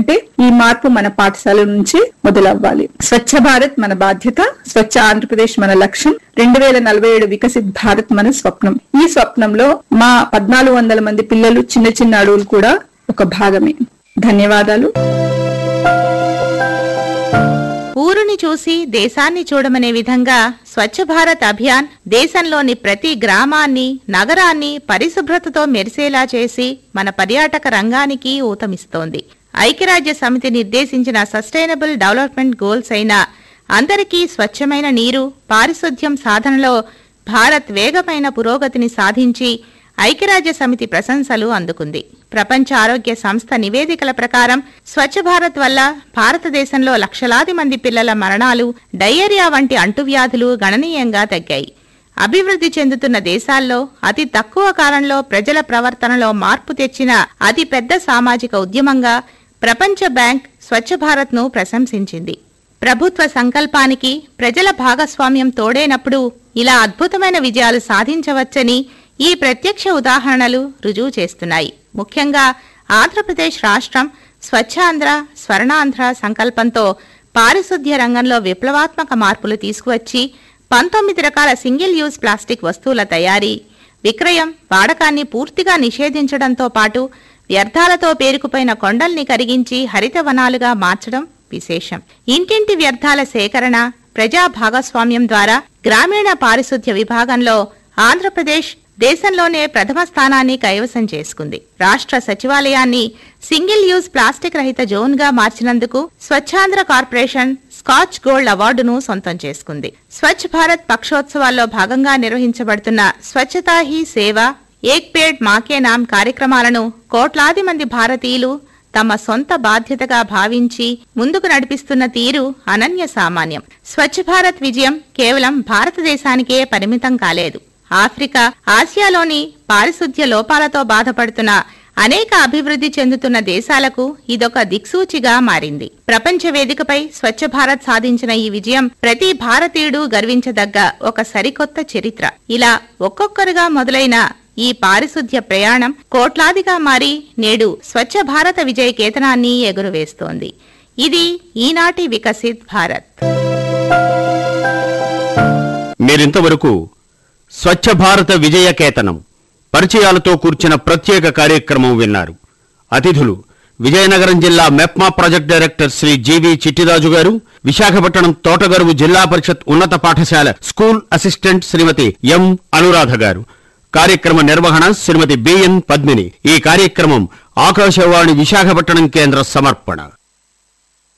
అంటే ఈ మార్పు మన పాఠశాల నుంచి మొదలవ్వాలి స్వచ్ఛ భారత్ మన బాధ్యత స్వచ్ఛ ఆంధ్రప్రదేశ్ మన లక్ష్యం రెండు వేల నలభై ఏడు వికసిత్ భారత్ మన స్వప్నం ఈ స్వప్నంలో మా పద్నాలుగు వందల మంది పిల్లలు చిన్న చిన్న అడవులు కూడా ఒక భాగమే ధన్యవాదాలు ఊరుని చూసి దేశాన్ని చూడమనే విధంగా స్వచ్ఛ భారత్ అభియాన్ దేశంలోని ప్రతి గ్రామాన్ని నగరాన్ని పరిశుభ్రతతో మెరిసేలా చేసి మన పర్యాటక రంగానికి ఊతమిస్తోంది ఐక్యరాజ్య సమితి నిర్దేశించిన సస్టైనబుల్ డెవలప్మెంట్ గోల్స్ అయిన అందరికీ స్వచ్ఛమైన నీరు పారిశుధ్యం సాధనలో భారత్ వేగమైన పురోగతిని సాధించి ఐక్యరాజ్య సమితి ప్రశంసలు అందుకుంది ప్రపంచ ఆరోగ్య సంస్థ నివేదికల ప్రకారం స్వచ్ఛ భారత్ వల్ల భారతదేశంలో లక్షలాది మంది పిల్లల మరణాలు డయేరియా వంటి అంటువ్యాధులు గణనీయంగా తగ్గాయి అభివృద్ధి చెందుతున్న దేశాల్లో అతి తక్కువ కాలంలో ప్రజల ప్రవర్తనలో మార్పు తెచ్చిన అతి పెద్ద సామాజిక ఉద్యమంగా ప్రపంచ బ్యాంక్ స్వచ్ఛ భారత్ను ప్రశంసించింది ప్రభుత్వ సంకల్పానికి ప్రజల భాగస్వామ్యం తోడైనప్పుడు ఇలా అద్భుతమైన విజయాలు సాధించవచ్చని ఈ ప్రత్యక్ష ఉదాహరణలు రుజువు చేస్తున్నాయి ముఖ్యంగా ఆంధ్రప్రదేశ్ రాష్ట్రం స్వచ్ఛాంధ్ర స్వర్ణాంధ్ర సంకల్పంతో పారిశుద్ధ్య రంగంలో విప్లవాత్మక మార్పులు తీసుకువచ్చి పంతొమ్మిది రకాల సింగిల్ యూజ్ ప్లాస్టిక్ వస్తువుల తయారీ విక్రయం వాడకాన్ని పూర్తిగా నిషేధించడంతో పాటు వ్యర్థాలతో పేరుకుపోయిన కొండల్ని కరిగించి హరితవనాలుగా మార్చడం విశేషం ఇంటింటి వ్యర్థాల సేకరణ ప్రజా భాగస్వామ్యం ద్వారా గ్రామీణ పారిశుద్ధ్య విభాగంలో ఆంధ్రప్రదేశ్ దేశంలోనే ప్రథమ స్థానాన్ని కైవసం చేసుకుంది రాష్ట్ర సచివాలయాన్ని సింగిల్ యూజ్ ప్లాస్టిక్ రహిత జోన్ గా మార్చినందుకు స్వచ్ఛాంధ్ర కార్పొరేషన్ స్కాచ్ గోల్డ్ అవార్డును సొంతం చేసుకుంది స్వచ్ఛ భారత్ పక్షోత్సవాల్లో భాగంగా నిర్వహించబడుతున్న స్వచ్ఛతా హీ సేవ ఏక్ పేడ్ మాకే నామ్ కార్యక్రమాలను కోట్లాది మంది భారతీయులు తమ సొంత బాధ్యతగా భావించి ముందుకు నడిపిస్తున్న తీరు అనన్య సామాన్యం స్వచ్ఛ భారత్ విజయం కేవలం భారతదేశానికే పరిమితం కాలేదు ఆఫ్రికా ఆసియాలోని పారిశుధ్య లోపాలతో బాధపడుతున్న అనేక అభివృద్ధి చెందుతున్న దేశాలకు ఇదొక దిక్సూచిగా మారింది ప్రపంచ వేదికపై స్వచ్ఛ భారత్ సాధించిన ఈ విజయం ప్రతి భారతీయుడు గర్వించదగ్గ ఒక సరికొత్త చరిత్ర ఇలా ఒక్కొక్కరుగా మొదలైన ఈ పారిశుధ్య ప్రయాణం కోట్లాదిగా మారి నేడు స్వచ్ఛ భారత విజయ కేతనాన్ని ఎగురవేస్తోంది ఇది ఈనాటి వికసిత్ భారత్ మీరింతవరకు స్వచ్ఛ భారత విజయ కేతనం పరిచయాలతో కూర్చిన ప్రత్యేక కార్యక్రమం విన్నారు అతిథులు విజయనగరం జిల్లా MEPMA project director Shri G V Chittiraju garu Visakhapatnam Thotagaruvu జిల్లా పరిషత్ ఉన్నత పాఠశాల school assistant Shrimati M Anuradha garu కార్యక్రమ నిర్వహణ శ్రీమతి బిఎన్ పద్మిని ఈ కార్యక్రమం ఆకాశవాణి విశాఖపట్నం కేంద్ర సమర్పణ